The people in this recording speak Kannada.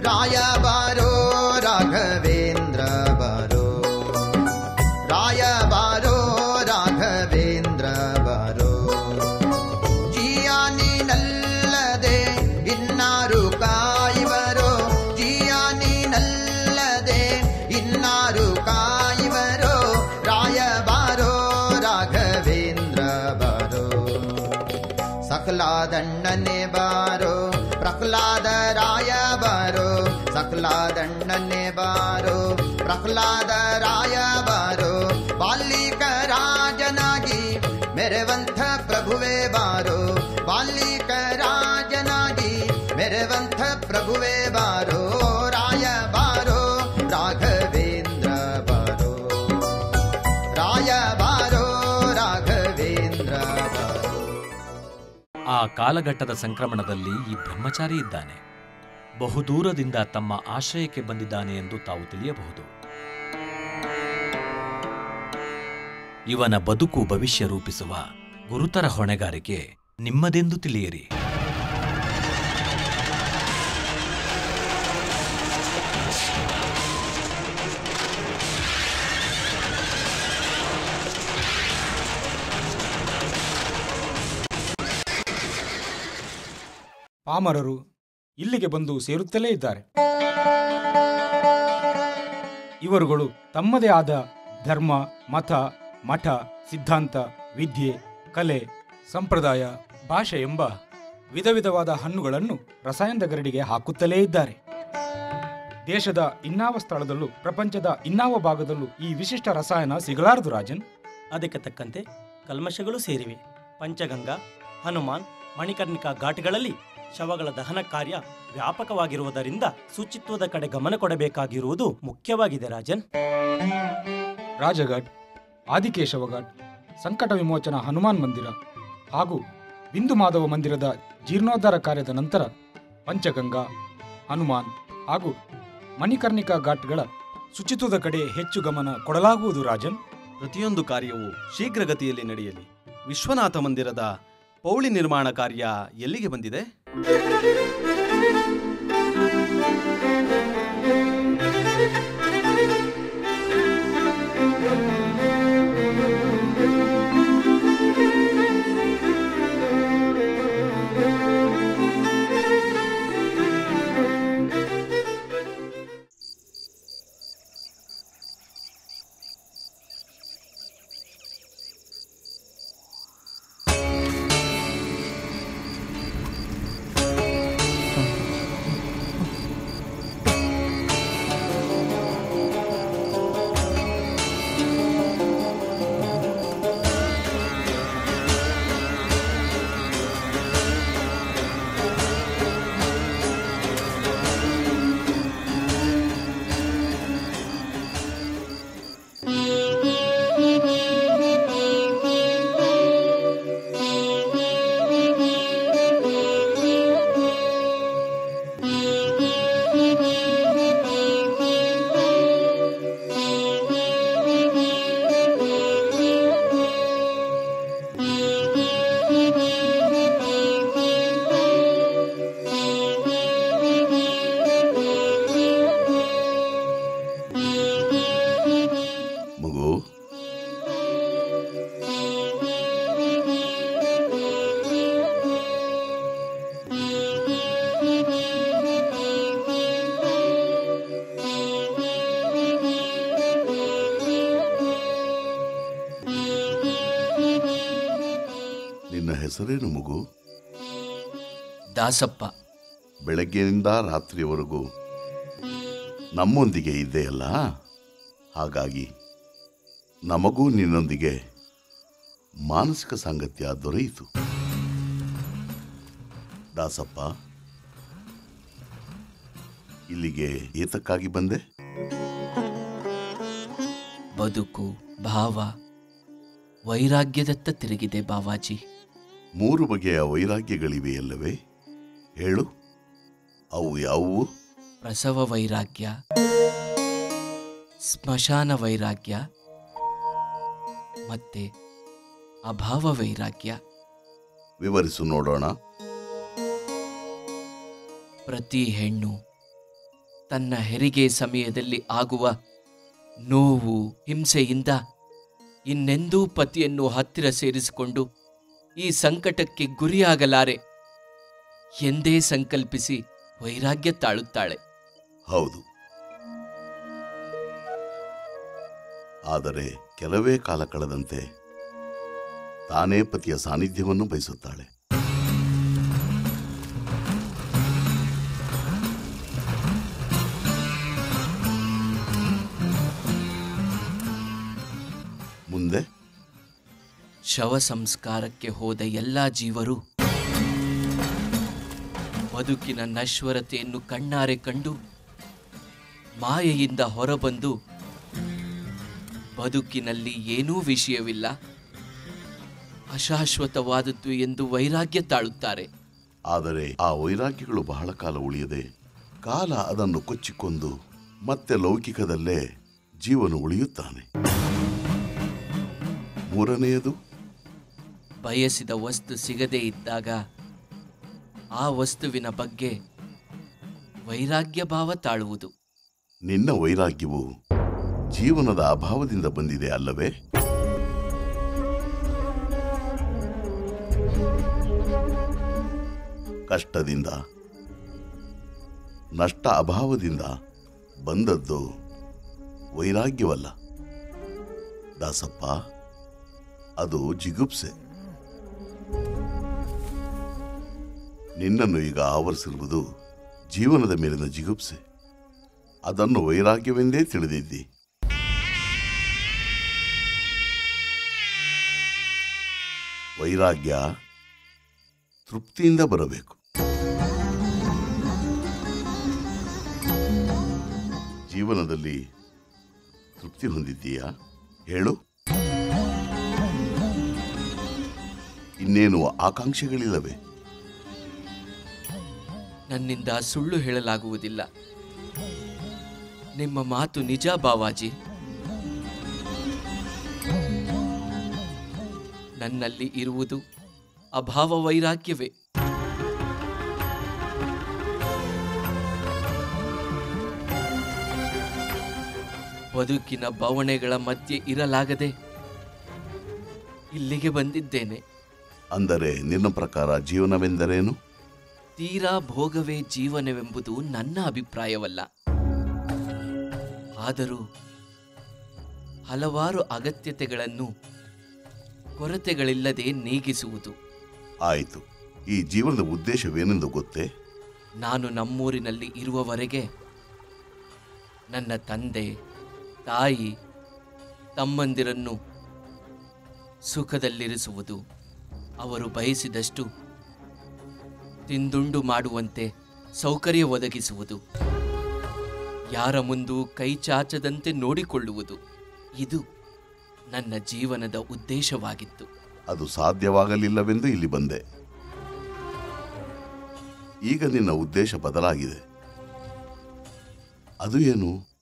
ರಾಯ ಬಾರೋ ರಾಘವೇಂದ್ರ ಬಾರೋ ರಾಯ ಬಾರೋ ರಾಘವೇಂದ್ರ ಬಾರೋ ಜಿಯಾನಿನಲ್ಲದೆ ಇನ್ನಾರು ಕಾಯುವರೋ ಜಿಯಾನಿನಲ್ಲದೆ ಇನ್ನಾರು ಕಾಯುವರೋ ರಾಯ ಬಾರೋ ರಾಘವೇಂದ್ರ ಬಾರೋ ಸಕಲಾದಣ್ಣನೆ ಬಾರೋ ಪ್ರಹ್ಲಾದ ರಾಯ ಬಾರೋ ಸಕಲಾದಣ್ಣನೆ ಬಾರೋ ಪ್ರಹ್ಲಾದ ರಾಯ ಬಾರೋ ಬಾಲಿಕ ರಾಜನಾಗಿ ಮೆರವಂಥ ಪ್ರಭುವೇ ಬಾರೋ ಬಾಲಿಕ ರಾಜನಾಗಿ ಮೆರವಂಥ ಪ್ರಭುವೇ ಬಾರೋ ರಾಯ ಬಾರೋ ರಾಘವೇಂದ್ರ ಬಾರೋ ರಾಯ ಬಾರೋ ರಾಘವೇಂದ್ರ ಬಾರೋ ಆ ಕಾಲಘಟ್ಟದ ಸಂಕ್ರಮಣದಲ್ಲಿ ಈ ಬ್ರಹ್ಮಚಾರಿ ಇದ್ದಾನೆ ಬಹುದೂರದಿಂದ ತಮ್ಮ ಆಶ್ರಯಕ್ಕೆ ಬಂದಿದ್ದಾನೆ ಎಂದು ತಾವು ತಿಳಿಯಬಹುದು ಇವನ ಬದುಕು ಭವಿಷ್ಯ ರೂಪಿಸುವ ಗುರುತರ ಹೊಣೆಗಾರಿಕೆ ನಿಮ್ಮದೆಂದು ತಿಳಿಯಿರಿ ಪಾಮರರು ಇಲ್ಲಿಗೆ ಬಂದು ಸೇರುತ್ತಲೇ ಇದ್ದಾರೆ ಇವರುಗಳು ತಮ್ಮದೇ ಆದ ಧರ್ಮ ಮತ ಮಠ ಸಿದ್ಧಾಂತ ವಿದ್ಯೆ ಕಲೆ ಸಂಪ್ರದಾಯ ಭಾಷೆ ಎಂಬ ವಿಧ ವಿಧವಾದ ಹಣ್ಣುಗಳನ್ನು ರಸಾಯನದ ಗರಡಿಗೆ ಹಾಕುತ್ತಲೇ ಇದ್ದಾರೆ ದೇಶದ ಇನ್ನಾವ ಸ್ಥಳದಲ್ಲೂ ಪ್ರಪಂಚದ ಇನ್ನಾವ ಭಾಗದಲ್ಲೂ ಈ ವಿಶಿಷ್ಟ ರಸಾಯನ ಸಿಗಲಾರದು ರಾಜನ್ ಅದಕ್ಕೆ ತಕ್ಕಂತೆ ಕಲ್ಮಶಗಳು ಸೇರಿವೆ ಪಂಚಗಂಗಾ ಹನುಮಾನ್ ಮಣಿಕರ್ಣಿಕಾ ಘಾಟ್ಗಳಲ್ಲಿ ಶವಗಳ ದಹನ ಕಾರ್ಯ ವ್ಯಾಪಕವಾಗಿರುವುದರಿಂದ ಶುಚಿತ್ವದ ಕಡೆ ಗಮನ ಕೊಡಬೇಕಾಗಿರುವುದು ಮುಖ್ಯವಾಗಿದೆ ರಾಜನ್ ರಾಜಘಾಟ್ ಆದಿಕೇಶವಘಾಟ್ ಸಂಕಟ ವಿಮೋಚನಾ ಹನುಮಾನ್ ಮಂದಿರ ಹಾಗೂ ಬಿಂದು ಮಾಧವ ಮಂದಿರದ ಜೀರ್ಣೋದ್ಧಾರ ಕಾರ್ಯದ ನಂತರ ಪಂಚಗಂಗಾ ಹನುಮಾನ್ ಹಾಗೂ ಮಣಿಕರ್ಣಿಕಾ ಘಾಟ್ಗಳ ಶುಚಿತ್ವದ ಕಡೆ ಹೆಚ್ಚು ಗಮನ ಕೊಡಲಾಗುವುದು ರಾಜನ್ ಪ್ರತಿಯೊಂದು ಕಾರ್ಯವು ಶೀಘ್ರಗತಿಯಲ್ಲಿ ನಡೆಯಲಿ ವಿಶ್ವನಾಥ ಮಂದಿರದ ಪೌಳಿ ನಿರ್ಮಾಣ ಕಾರ್ಯ ಎಲ್ಲಿಗೆ ಬಂದಿದೆ ಮಗು ನಿನ್ನ ಹೆಸರೇನು ಮಗು ದಾಸಪ್ಪ ಬೆಳಗ್ಗೆಯಿಂದ ರಾತ್ರಿಯವರೆಗೂ ನಮ್ಮೊಂದಿಗೆ ಇದೆಯಲ್ಲ ಹಾಗಾಗಿ ನಮಗೂ ನಿನ್ನೊಂದಿಗೆ ಮಾನಸಿಕ ಸಾಂಗತ್ಯ ದೊರೆಯಿತು ದಾಸಪ್ಪ ಇಲ್ಲಿಗೆ ಏತಕ್ಕಾಗಿ ಬಂದೆ ಬದುಕು ಭಾವ ವೈರಾಗ್ಯದತ್ತ ತಿರುಗಿದೆ ಬಾವಾಜಿ ಮೂರು ಬಗೆಯ ವೈರಾಗ್ಯಗಳಿವೆಯಲ್ಲವೇ ಹೇಳು ಅವು ಯಾವುವು ಪ್ರಸವ ವೈರಾಗ್ಯ ಸ್ಮಶಾನ ವೈರಾಗ್ಯ ಮತ್ತೆ ಅಭಾವ ವೈರಾಗ್ಯ ವಿವರಿಸು ನೋಡೋಣ ಪ್ರತಿ ಹೆಣ್ಣು ತನ್ನ ಹೆರಿಗೆ ಸಮಯದಲ್ಲಿ ಆಗುವ ನೋವು ಹಿಂಸೆಯಿಂದ ಇನ್ನೆಂದೂ ಪತಿಯನ್ನು ಹತ್ತಿರ ಸೇರಿಸಿಕೊಂಡು ಈ ಸಂಕಟಕ್ಕೆ ಗುರಿಯಾಗಲಾರೆ ಎಂದೇ ಸಂಕಲ್ಪಿಸಿ ವೈರಾಗ್ಯ ತಾಳುತ್ತಾಳೆ ಹೌದು ಆದರೆ ಕೆಲವೇ ಕಾಲ ಕಳೆದಂತೆ ತಾನೇ ಪತಿಯ ಸಾನ್ನಿಧ್ಯವನ್ನು ಬಯಸುತ್ತಾಳೆ ಮುಂದೆ ಶವ ಸಂಸ್ಕಾರಕ್ಕೆ ಹೋದ ಎಲ್ಲ ಜೀವರು ಬದುಕಿನ ನಶ್ವರತೆಯನ್ನು ಕಣ್ಣಾರೆ ಕಂಡು ಮಾಯೆಯಿಂದ ಹೊರಬಂದು ಬದುಕಿನಲ್ಲಿ ಏನೂ ವಿಷಯವಿಲ್ಲ ಅಶಾಶ್ವತವಾದದ್ದು ಎಂದು ವೈರಾಗ್ಯ ತಾಳುತ್ತಾರೆ ಆದರೆ ಆ ವೈರಾಗ್ಯಗಳು ಬಹಳ ಕಾಲ ಉಳಿಯದೆ ಕಾಲ ಅದನ್ನು ಕೊಚ್ಚಿಕೊಂಡು ಮತ್ತೆ ಲೌಕಿಕದಲ್ಲೇ ಜೀವನ ಉಳಿಯುತ್ತಾನೆ ಮೂರನೆಯದು ಬಯಸಿದ ವಸ್ತು ಸಿಗದೇ ಇದ್ದಾಗ ಆ ವಸ್ತುವಿನ ಬಗ್ಗೆ ವೈರಾಗ್ಯ ಭಾವ ತಾಳುವುದು ನಿನ್ನ ವೈರಾಗ್ಯವು ಜೀವನದ ಅಭಾವದಿಂದ ಬಂದಿದೆ ಅಲ್ಲವೇ ಕಷ್ಟದಿಂದ ನಷ್ಟ ಅಭಾವದಿಂದ ಬಂದದ್ದು ವೈರಾಗ್ಯವಲ್ಲ ದಾಸಪ್ಪ ಅದು ಜಿಗುಪ್ಸೆ ನಿನ್ನನ್ನು ಈಗ ಆವರಿಸಿರುವುದು ಜೀವನದ ಮೇಲಿನ ಜಿಗುಪ್ಸೆ ಅದನ್ನು ವೈರಾಗ್ಯವೆಂದೇ ತಿಳಿದಿದ್ದಿ ವೈರಾಗ್ಯ ತೃಪ್ತಿಯಿಂದ ಬರಬೇಕು ಜೀವನದಲ್ಲಿ ತೃಪ್ತಿ ಹೊಂದಿದ್ದೀಯಾ ಹೇಳು ಇನ್ನೇನು ಆಕಾಂಕ್ಷೆಗಳಿಲ್ಲವೇ ನನ್ನಿಂದ ಸುಳ್ಳು ಹೇಳಲಾಗುವುದಿಲ್ಲ ನಿಮ್ಮ ಮಾತು ನಿಜ ಬಾವಾಜಿ ನನ್ನಲ್ಲಿ ಇರುವುದು ಅಭಾವ ವೈರಾಗ್ಯವೇ ಬದುಕಿನ ಬವಣೆಗಳ ಮಧ್ಯೆ ಇರಲಾಗದೆ ಇಲ್ಲಿಗೆ ಬಂದಿದ್ದೇನೆ ಅಂದರೆ ನಿನ್ನ ಪ್ರಕಾರ ಜೀವನವೆಂದರೇನು ತೀರಾ ಭೋಗವೇ ಜೀವನವೆಂಬುದು ನನ್ನ ಅಭಿಪ್ರಾಯವಲ್ಲ ಆದರೂ ಹಲವಾರು ಅಗತ್ಯತೆಗಳನ್ನು ಕೊರತೆಗಳಿಲ್ಲದೆ ನೀಗಿಸುವುದು ಆಯಿತು ಈ ಜೀವನದ ಉದ್ದೇಶವೇನೆಂದು ಗೊತ್ತೇ ನಾನು ನಮ್ಮೂರಿನಲ್ಲಿ ಇರುವವರೆಗೆ ನನ್ನ ತಂದೆ ತಾಯಿ ತಮ್ಮಂದಿರನ್ನು ಸುಖದಲ್ಲಿರಿಸುವುದು ಅವರು ಬಯಸಿದಷ್ಟು ತಿಂದುಂಡು ಮಾಡುವಂತೆ ಸೌಕರ್ಯ ಒದಗಿಸುವುದು ಯಾರ ಮುಂದೂ ಕೈ ಚಾಚದಂತೆ ನೋಡಿಕೊಳ್ಳುವುದು ಇದು ನನ್ನ ಜೀವನದ ಉದ್ದೇಶವಾಗಿತ್ತು ಅದು ಸಾಧ್ಯವಾಗಲಿಲ್ಲವೆಂದು ಇಲ್ಲಿ ಬಂದೆ ಈಗ ನಿನ್ನ ಉದ್ದೇಶ ಬದಲಾಗಿದೆ ಅದು ಏನು